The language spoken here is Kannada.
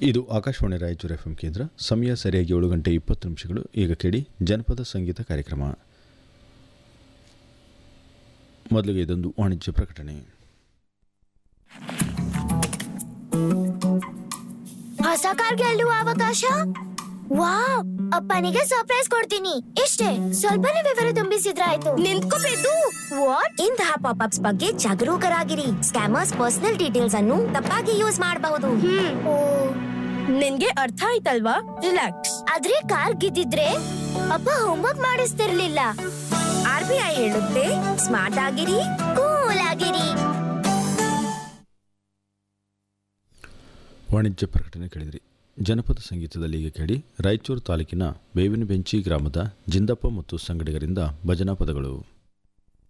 ಇದು ಆಕಾಶವಾಣಿ ರಾಯಚೂರು ಎಫ್ ಕೇಂದ್ರ ಸಮಯ ಸರಿಯಾಗಿ ಏಳು ಗಂಟೆ ಇಪ್ಪತ್ತು ನಿಮಿಷಗಳು ಈಗ ಕೇಳಿ ಜನಪದ ಸಂಗೀತ ಕಾರ್ಯಕ್ರಮ ಮೊದಲಿಗೆ ಇದೊಂದು ವಾಣಿಜ್ಯ ಪ್ರಕಟಣೆ ಹೊಸ ಕಾರ್ ಗೆಲ್ಲುವ ಅವಕಾಶ ವಾವ್ ಅಪ್ಪನಿಗೆ ಸರ್ಪ್ರೈಸ್ ಕೊಡ್ತೀನಿ ಇಷ್ಟೇ ಸ್ವಲ್ಪನೇ ವಿವರ ತುಂಬಿಸಿದ್ರಾಯ್ತು ನಿಂತ್ಕೋಬೇಕು ವಾಟ್ ಇಂತಹ ಪಾಪ್ಅಪ್ಸ್ ಬಗ್ಗೆ ಜಾಗರೂಕರಾಗಿರಿ ಸ್ಕ್ಯಾಮರ್ಸ್ ಪರ್ಸನಲ್ ಡೀಟೇಲ್ಸ್ ಅನ್ನು ತಪ್ಪಾಗಿ ಯೂಸ್ ಮಾಡಬಹುದು ನಿನ್ಗೆ ಅರ್ಥ ಆಯ್ತಲ್ವಾ ರಿಲ್ಯಾಕ್ಸ್ ಆದ್ರೆ ಕಾರ್ ಗೆದ್ದಿದ್ರೆ ಅಪ್ಪ ಹೋಮ್ವರ್ಕ್ ಮಾಡಿಸ್ತಿರ್ಲಿಲ್ಲ ಆರ್ ಬಿ ಐ ಹೇಳುತ್ತೆ ಸ್ಮಾರ್ಟ್ ಆಗಿರಿ ಕೂಲ್ ಆಗಿರಿ ವಾಣಿಜ್ಯ ಪ್ರಕಟಣೆ ಕೇಳಿದ್ರಿ ಜನಪದ ಸಂಗೀತದಲ್ಲಿ ಈಗ ಕೇಳಿ ರಾಯಚೂರು ತಾಲೂಕಿನ ಬೇವಿನ ಬೆಂಚಿ ಗ್ರಾಮದ ಜಿಂದಪ್ಪ ಮತ್ತು ಸಂಗಡಿಗರಿಂದ ಭಜನಾ ಪದಗಳು